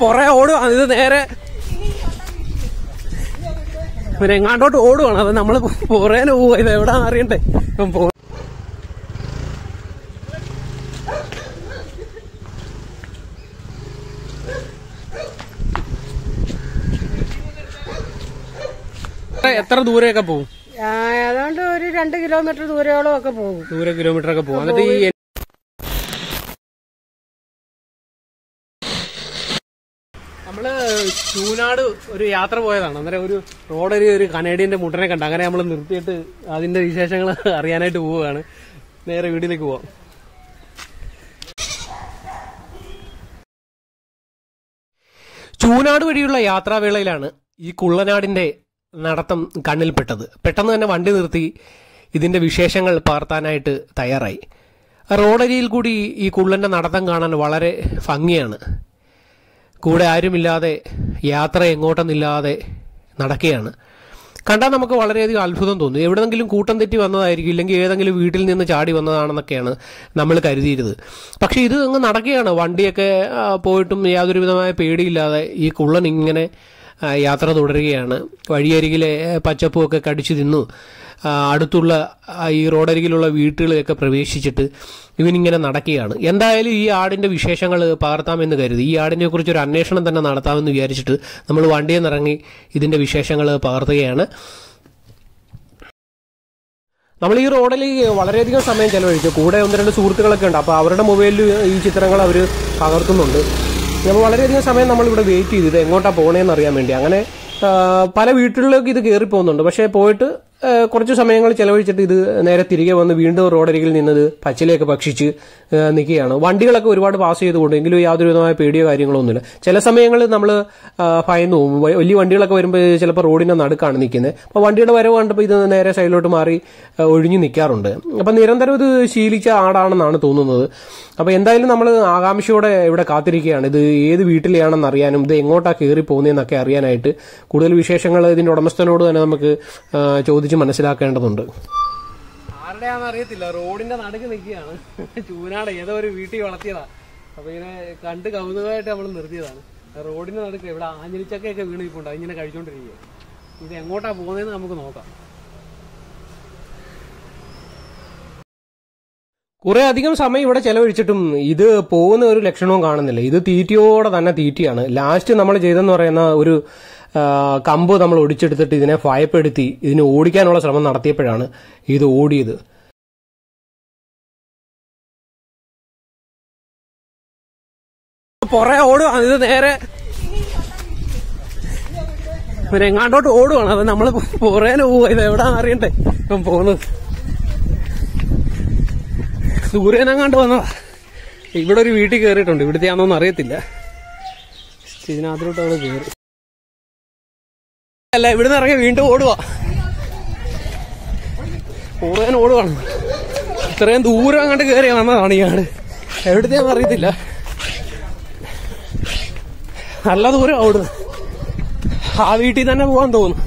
പുറകെ ഓടുവാണ് ഇത് നേരെ പിന്നെ എങ്ങാണ്ടോട്ട് ഓടുവാണ് അത് നമ്മള് പുറേനെ പോവാ ഇത് എവിടാന്ന് അറിയണ്ടേ ഇപ്പം പോ എത്ര ദൂരെയൊക്കെ പോകും ആ, ഏതാണ്ട് ഒരു രണ്ട് കിലോമീറ്റർ ദൂരോളം ഒക്കെ പോകും ദൂരെ കിലോമീറ്റർ ഒക്കെ പോകും എന്നിട്ട് ഈ നമ്മള് ചൂനാട് ഒരു യാത്ര പോയതാണ് അന്നേരം ഒരു റോഡൊരു ഒരു കനേഡിയന്റെ മുട്ടനെ കണ്ട അങ്ങനെ നമ്മൾ നിർത്തിയിട്ട് അതിന്റെ വിശേഷങ്ങൾ അറിയാനായിട്ട് പോവുകയാണ് നേരെ വീട്ടിലേക്ക് പോവാം ചൂനാട് വഴിയുള്ള യാത്രാവേളയിലാണ് ഈ കുള്ളനാടിന്റെ നടത്തം കണ്ണിൽപ്പെട്ടത് പെട്ടെന്ന് തന്നെ വണ്ടി നിർത്തി ഇതിന്റെ വിശേഷങ്ങൾ പാർത്താനായിട്ട് തയ്യാറായി റോഡരിയിൽ കൂടി ഈ കുള്ളന്റെ നടത്തം കാണാൻ വളരെ ഭംഗിയാണ് കൂടെ ആരുമില്ലാതെ യാത്ര എങ്ങോട്ടെന്നില്ലാതെ നടക്കുകയാണ് കണ്ടാൽ നമുക്ക് വളരെയധികം അത്ഭുതം തോന്നും എവിടെന്നെങ്കിലും കൂട്ടം തെറ്റി വന്നതായിരിക്കും ഇല്ലെങ്കിൽ ഏതെങ്കിലും വീട്ടിൽ നിന്ന് ചാടി വന്നതാണെന്നൊക്കെയാണ് നമ്മൾ കരുതിയിരുന്നത് പക്ഷെ ഇത് അങ്ങ് നടക്കുകയാണ് വണ്ടിയൊക്കെ ആ, പോയിട്ടും യാതൊരു വിധമായ പേടിയില്ലാതെ ഈ കുള്ളൻ ഇങ്ങനെ ആ, യാത്ര തുടരുകയാണ് വഴിയരികിലെ പച്ചപ്പുമൊക്കെ കടിച്ചു തിന്നു ആ, അടുത്തുള്ള ആ, ഈ റോഡരികിലുള്ള വീട്ടുകളിലൊക്കെ പ്രവേശിച്ചിട്ട് ഇവനിങ്ങനെ നടക്കുകയാണ് എന്തായാലും ഈ ആടിന്റെ വിശേഷങ്ങൾ പകർത്താമെന്ന് കരുതി ഈ ആടിനെ കുറിച്ച് ഒരു അന്വേഷണം തന്നെ നടത്താമെന്ന് വിചാരിച്ചിട്ട് നമ്മൾ വണ്ടിയിൽ നിന്ന് ഇറങ്ങി ഇതിന്റെ വിശേഷങ്ങൾ പകർത്തുകയാണ് നമ്മൾ ഈ റോഡിൽ വളരെയധികം സമയം ചെലവഴിച്ചു കൂടെ ഒന്ന് രണ്ട് സുഹൃത്തുക്കളൊക്കെ ഉണ്ട് അപ്പോൾ അവരുടെ മൊബൈലിൽ ഈ ചിത്രങ്ങൾ അവർ പകർത്തുന്നുണ്ട് അപ്പോൾ വളരെയധികം സമയം നമ്മൾ ഇവിടെ വെയിറ്റ് ചെയ്തു ഇത് എങ്ങോട്ടാണ് പോകണേന്ന് അറിയാൻ വേണ്ടി അങ്ങനെ ആ, പല വീട്ടുകളിലേക്ക് ഇത് കയറി പോകുന്നുണ്ട് പക്ഷേ പോയിട്ട് ആ, കുറച്ച് സമയങ്ങൾ ചെലവഴിച്ചിട്ട് ഇത് നേരെ തിരികെ വന്ന് വീണ്ടും റോഡരികിൽ നിന്നത് പച്ചിലയൊക്കെ ഭക്ഷിച്ച് ആ, നിൽക്കുകയാണ് വണ്ടികളൊക്കെ ഒരുപാട് പാസ് ചെയ്തുകൊണ്ട് എങ്കിലും യാതൊരു വിധമായ പേടിയോ കാര്യങ്ങളോ ഒന്നുമില്ല ചില സമയങ്ങളിൽ നമ്മൾ ഭയന്നു പോകും വ- വലിയ വണ്ടികളൊക്കെ വരുമ്പോൾ ചിലപ്പോൾ റോഡിന്റെ നടുക്കാണ് നിൽക്കുന്നത് അപ്പോൾ വണ്ടിയുടെ വരവ് കണ്ടപ്പോൾ ഇത് നേരെ സൈഡിലോട്ട് മാറി ആ, ഒഴിഞ്ഞു നിൽക്കാറുണ്ട് അപ്പം നിരന്തരം ഇത് ശീലിച്ച ആടാണെന്നാണ് തോന്നുന്നത് അപ്പോൾ എന്തായാലും നമ്മൾ ആകാംക്ഷയോടെ ഇവിടെ കാത്തിരിക്കുകയാണ് ഇത് ഏത് വീട്ടിലെയാണെന്ന് അറിയാനും ഇത് എങ്ങോട്ടാണ് കയറി പോകുന്നതെന്നൊക്കെ അറിയാനായിട്ട് കൂടുതൽ വിശേഷങ്ങൾ ഇതിന്റെ ഉടമസ്ഥനോട് തന്നെ നമുക്ക് ആ, ചോദിച്ച് മനസ്സിലാക്കേണ്ടതുണ്ട് ആരുടെയാണെന്ന് അറിയത്തില്ല റോഡിന്റെ നടുക്ക് നിൽക്കുകയാണ് ചൂനാട് ഏതോ ഒരു വീട്ടിൽ വളർത്തിയതാ അപ്പൊ ഇങ്ങനെ കണ്ട് കൗതുകമായിട്ട് നമ്മൾ നിർത്തിയതാണ് റോഡിന്റെ നടുക്ക് ഇവിടെ ആഞ്ഞിലിച്ചക്കയൊക്കെ വീണ് ഇപ്പോണ്ട് അതിങ്ങനെ കഴിച്ചോണ്ടിരിക്കുക ഇത് എങ്ങോട്ടാ പോകുന്നതെന്ന് നമുക്ക് നോക്കാം കുറെ അധികം സമയം ഇവിടെ ചെലവഴിച്ചിട്ടും ഇത് പോകുന്ന ഒരു ലക്ഷണവും കാണുന്നില്ല ഇത് തീറ്റയോടെ തന്നെ തീറ്റയാണ് ലാസ്റ്റ് നമ്മൾ ചെയ്തെന്ന് പറയുന്ന ഒരു ആ, കമ്പ് നമ്മൾ ഒടിച്ചെടുത്തിട്ട് ഇതിനെ ഭയപ്പെടുത്തി ഇതിനെ ഓടിക്കാനുള്ള ശ്രമം നടത്തിയപ്പോഴാണ് ഇത് ഓടിയത് പുറകെ ഓടുവാണ് ഇത് നേരെ പിന്നെ എങ്ങാണ്ടോട്ട് ഓടുവാണ് അത് നമ്മൾ പുറേനെ പോവുക ഇത് എവിടാന്ന് അറിയണ്ടേ ഇപ്പം പോകുന്നത് ദൂരേനെങ്ങാണ്ട് വന്നതാ ഇവിടെ ഒരു വീട്ടിൽ കയറിയിട്ടുണ്ട് ഇവിടുത്തെ ആണോന്ന് അറിയത്തില്ല ഇതിനകത്തോട്ട് അവള് കയറി അല്ല ഇവിടുന്ന് ഇറങ്ങി വീണ്ടും ഓടുക ഓടുവാൻ ഓടുവാണ് ഇത്രയും ദൂരം അങ്ങോട്ട് കയറി വന്നതാണ് ഇയാള് എവിടുത്തെയാന്ന് അറിയത്തില്ല നല്ല ദൂരം ഓടുന്നു ആ വീട്ടിൽ തന്നെ പോകാൻ തോന്നുന്നു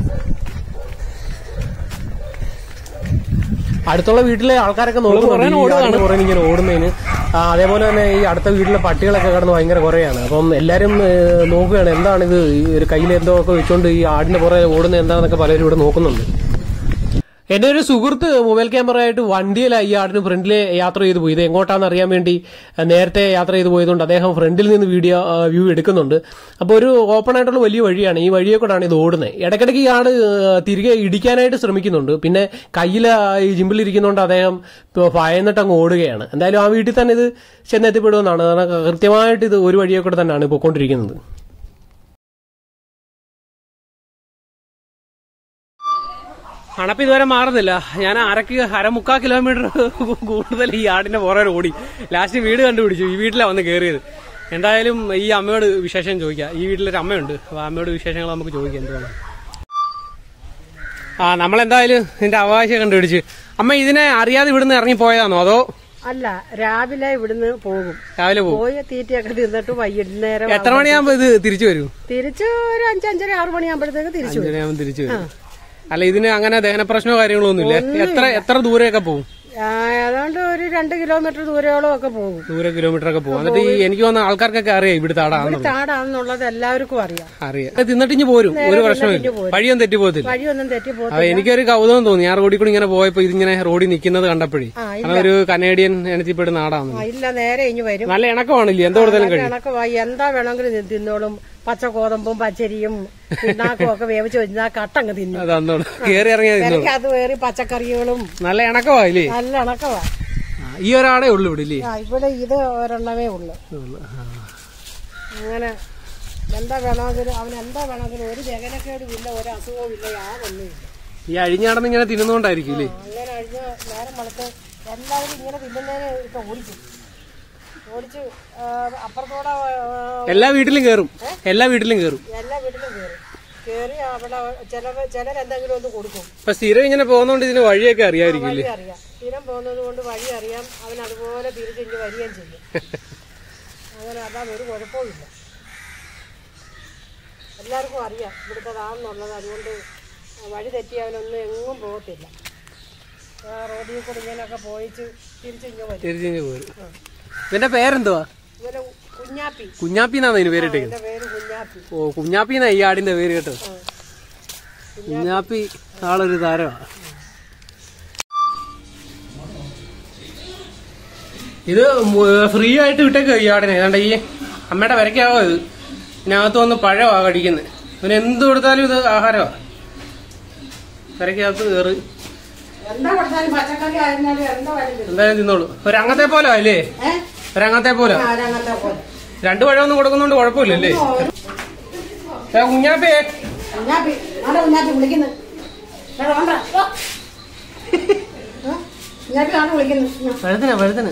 അടുത്തുള്ള വീട്ടിലെ ആൾക്കാരൊക്കെ നോക്കുന്നുണ്ട് കുറേ ഇങ്ങനെ ഓടുന്നതിന് ആ, അതേപോലെ തന്നെ ഈ അടുത്ത വീട്ടിലെ പട്ടികളൊക്കെ കിടന്ന് ഭയങ്കര കുറയാണ് അപ്പം എല്ലാവരും ഏഹ്, നോക്കുകയാണ് എന്താണിത് ഈ ഒരു കയ്യിൽ എന്തോ ഒക്കെ വെച്ചുകൊണ്ട് ഈ ആടിന്റെ പുറകെ ഓടുന്നത് എന്താണെന്നൊക്കെ പലരും ഇവിടെ നോക്കുന്നുണ്ട് എന്റെ ഒരു സുഹൃത്ത് മൊബൈൽ ക്യാമറ ആയിട്ട് വണ്ടിയിലായി ഈ ആടിന് ഫ്രണ്ടിലെ യാത്ര ചെയ്തു പോയി ഇത് എങ്ങോട്ടാണെന്ന് അറിയാൻ വേണ്ടി അഹ് നേരത്തെ യാത്ര ചെയ്തു പോയതുകൊണ്ട് അദ്ദേഹം ഫ്രണ്ടിൽ നിന്ന് വീഡിയോ അഹ് വ്യൂ എടുക്കുന്നുണ്ട് അപ്പോൾ ഒരു ഓപ്പൺ ആയിട്ടുള്ള വലിയ വഴിയാണ് ഈ വഴിയെ കൂടാണ് ഇത് ഓടുന്നത് ഇടയ്ക്കിടയ്ക്ക് ഈ ആട് അഹ് തിരികെ ഇടിക്കാനായിട്ട് ശ്രമിക്കുന്നുണ്ട് പിന്നെ കയ്യിൽ ഈ ജിമ്പിലിരിക്കുന്നതുകൊണ്ട് അദ്ദേഹം ഇപ്പൊ ഭയന്നിട്ട് അങ്ങ് ഓടുകയാണ് എന്തായാലും ആ വീട്ടിൽ തന്നെ ഇത് ചെന്നെത്തിപ്പെടുമെന്നാണ് കാരണം കൃത്യമായിട്ട് ഇത് ഒരു വഴിയെ കൂടെ തന്നെയാണ് പോയിക്കൊണ്ടിരിക്കുന്നത് അണപ്പ് ഇതുവരെ മാറുന്നില്ല ഞാൻ അരക്ക് അരമുക്കാൽ കിലോമീറ്റർ കൂടുതൽ ഈ ആടിന്റെ പുറകെ ഓടി ലാസ്റ്റ് വീട് കണ്ടുപിടിച്ചു ഈ വീട്ടിലാണ് വന്ന് കയറിയത് എന്തായാലും ഈ അമ്മയോട് വിശേഷം ചോദിക്കാം ഈ വീട്ടിലൊരു അമ്മയുണ്ട് അപ്പൊ അമ്മയോട് വിശേഷങ്ങൾ നമുക്ക് ചോദിക്കാം എന്തുവാണ് ആ നമ്മളെന്തായാലും ഇതിന്റെ അവകാശം കണ്ടുപിടിച്ച് അമ്മ ഇതിനെ അറിയാതെ ഇവിടുന്ന് ഇറങ്ങി പോയതാണോ അതോ അല്ല രാവിലെ ഇവിടുന്ന് പോകും രാവിലെ പോകും പോയി തീറ്റയൊക്കെ തിന്നിട്ട് വൈകുന്നേരം എത്ര മണിയാകുമ്പോ ഇത് തിരിച്ചു വരും തിരിച്ച് ഒരു അഞ്ചഞ്ചര ആറു മണിയാകുമ്പോഴത്തേക്ക് തിരിച്ചു വരും അഞ്ചരയാകുമ്പോ തിരിച്ചു വരും അല്ല ഇതിന് അങ്ങനെ ദഹന പ്രശ്നമോ കാര്യങ്ങളോ ഒന്നുമില്ല എത്ര എത്ര ദൂരെയൊക്കെ പോകും ആ, ഏതാണ്ട് ഒരു രണ്ട് കിലോമീറ്റർ ദൂരോളം ഒക്കെ പോകും ദൂരെ കിലോമീറ്റർ ഒക്കെ പോകും എന്നിട്ട് ഈ എനിക്ക് തോന്നുന്ന ആൾക്കാർക്കൊക്കെ അറിയാം ഇവിടുത്തെ ആടാന്നുള്ളത് താടാന്നുള്ളത് എല്ലാവർക്കും അറിയാം അറിയാം അത് തിന്നിട്ട് ഇഞ്ഞ് പോരും ഒരു പ്രശ്നമില്ല വഴിയൊന്നും തെറ്റി പോകത്തില്ല വഴിയൊന്നും തെറ്റി അപ്പൊ പോകത്തില്ല എനിക്കൊരു കൗതുകം തോന്നി ഞാൻ റോഡിൽ കൂടി ഇങ്ങനെ പോയപ്പോ ഇതിങ്ങനെ റോഡിൽ നിൽക്കുന്നത് കണ്ടപ്പോഴേ ആ, കാരണം ഒരു കനേഡിയൻ എണത്തിപ്പെടുന്ന ആടാണ് ആ, ഇല്ല നേരെ ഇഞ്ഞു വരും നല്ല ഇണക്കമാണില്ലേ എന്ത് കൊടുത്താലും കഴിയും കണക്കുമായി എന്താ വേണമെങ്കിലും തി- തിന്നോളും പച്ച കോതമ്പും പച്ചരിയും പിണ്ണാക്കും ഒക്കെ വേവിച്ച് വെച്ചാൽ കട്ടങ്ങ് തിന്നും അത് അന്നോളൂ കയറി ഇറങ്ങിയാൽ തിന്നോളൂ എനിക്ക് അത് വേറി പച്ചക്കറികളും നല്ല ഇണക്കമായില്ലേ നല്ല ഇണക്കവാ ഈ ഒരാടേ ഉള്ളു ഇവിടെ ഇല്ലേ ആ ഇവിടെ ഇത് ഒരെണ്ണമേ ഉള്ളു അങ്ങനെ എന്താ വേണമെങ്കിലും അവൻ എന്താ വേണമെങ്കിലും ഒരു ജഗനക്കേടും ഇല്ല ഒരു അസുഖവും ഇല്ല യാതൊന്നുമില്ല ഈ അഴിഞ്ഞാടന്ന് ഇങ്ങനെ തിന്നുന്നോണ്ടായിരിക്കും ഇല്ലേ അങ്ങനെ കഴിഞ്ഞ് നേരം വളർത്ത് എല്ലാവരും ഇങ്ങനെ തിന്നുന്നതിന് ഇപ്പൊ ഓടിച്ചു ഓടിച്ച് ആ, അപ്പുറത്തൂടെ ആ, എല്ലാ വീട്ടിലും കേറും എല്ലാ വീട്ടിലും കേറും എല്ലാ വീട്ടിലും കയറി കയറി അവിടെ ചിലർ ചിലരെന്തെങ്കിലും ഒന്ന് കൊടുക്കും ഇപ്പൊ സ്ഥിരം ഇങ്ങനെ പോകുന്നോണ്ട് ഇതിന് വഴിയൊക്കെ അറിയാമായിരിക്കും വഴി അറിയാം സ്ഥിരം പോകുന്നത് കൊണ്ട് വഴി അറിയാം അവൻ അതുപോലെ തിരിച്ചിട്ട് വരികയും ചെയ്യും അങ്ങനെ അതാണ് ഒരു കുഴപ്പമില്ല എല്ലാവർക്കും അറിയാം ഇവിടുത്തതാണെന്നുള്ളത് അതുകൊണ്ട് വഴി തെറ്റി അവനൊന്നും എങ്ങും പോകത്തില്ല ആ, റോഡിൽ കൂടി ഇങ്ങനെയൊക്കെ പോയിച്ച് തിരിച്ചിങ്ങ് വരും തിരിച്ചു പോരും ഇതിന്റെ പേരെന്തുവാ ഇവനെ കുഞ്ഞാപ്പി കുഞ്ഞാപ്പി എന്നാണ് ഇതിന് പേരിട്ടേക്കുന്നത് എൻ്റെ പേര് കുഞ്ഞാപ്പി ഓ കുഞ്ഞാപ്പി എന്നാ ഈ ആടിന്റെ പേര് കേട്ടോ കുഞ്ഞാപ്പി ആളൊരു താരമാണ് ഇത് ഫ്രീ ആയിട്ട് വിട്ടേക്ക് ഈ ആടിനെ ഏതാണ്ട് ഈ അമ്മയുടെ വരയ്ക്കാവോ ഇത് ഇതിനകത്ത് വന്ന് പഴമാ കടിക്കുന്നത് ഇവന് എന്ത് കൊടുത്താലും ഇത് ആഹാരമാണ് വരയ്ക്കകത്ത് കയറി എന്താ കൊടുത്താലും പച്ചക്കറി ആയിരുന്നാലും എന്താ വഴി എന്തായാലും തിന്നോളൂ ഒരങ്ങത്തെ പോലെ അല്ലേ ഏഹ് ഒരങ്ങത്തെ പോലെ ആരങ്ങത്തെ പോലെ രണ്ടു പഴമൊന്നും കൊടുക്കുന്നോണ്ട് കുഴപ്പമില്ലല്ലേ ഏ, കുഞ്ഞാപ്പേ കുഞ്ഞാപ്പി ആരാ കുഞ്ഞാപ്പി വിളിക്കുന്നത് എടാ, വേണ്ട. ഓ. ഏ? കുഞ്ഞാപ്പി ആണ് വിളിക്കുന്നത് വഴുതന വഴുതന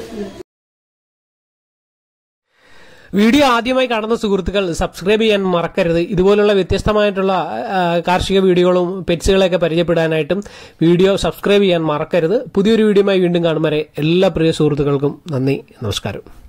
വീഡിയോ ആദ്യമായി കാണുന്ന സുഹൃത്തുക്കൾ സബ്സ്ക്രൈബ് ചെയ്യാൻ മറക്കരുത് ഇതുപോലുള്ള വ്യത്യസ്തമായിട്ടുള്ള ആ, കാർഷിക വീഡിയോകളും പെറ്റ്സുകളെയൊക്കെ പരിചയപ്പെടാനായിട്ടും വീഡിയോ സബ്സ്ക്രൈബ് ചെയ്യാൻ മറക്കരുത് പുതിയൊരു വീഡിയോയുമായി വീണ്ടും കാണും വരെ എല്ലാ പ്രിയ സുഹൃത്തുക്കൾക്കും നന്ദി നമസ്കാരം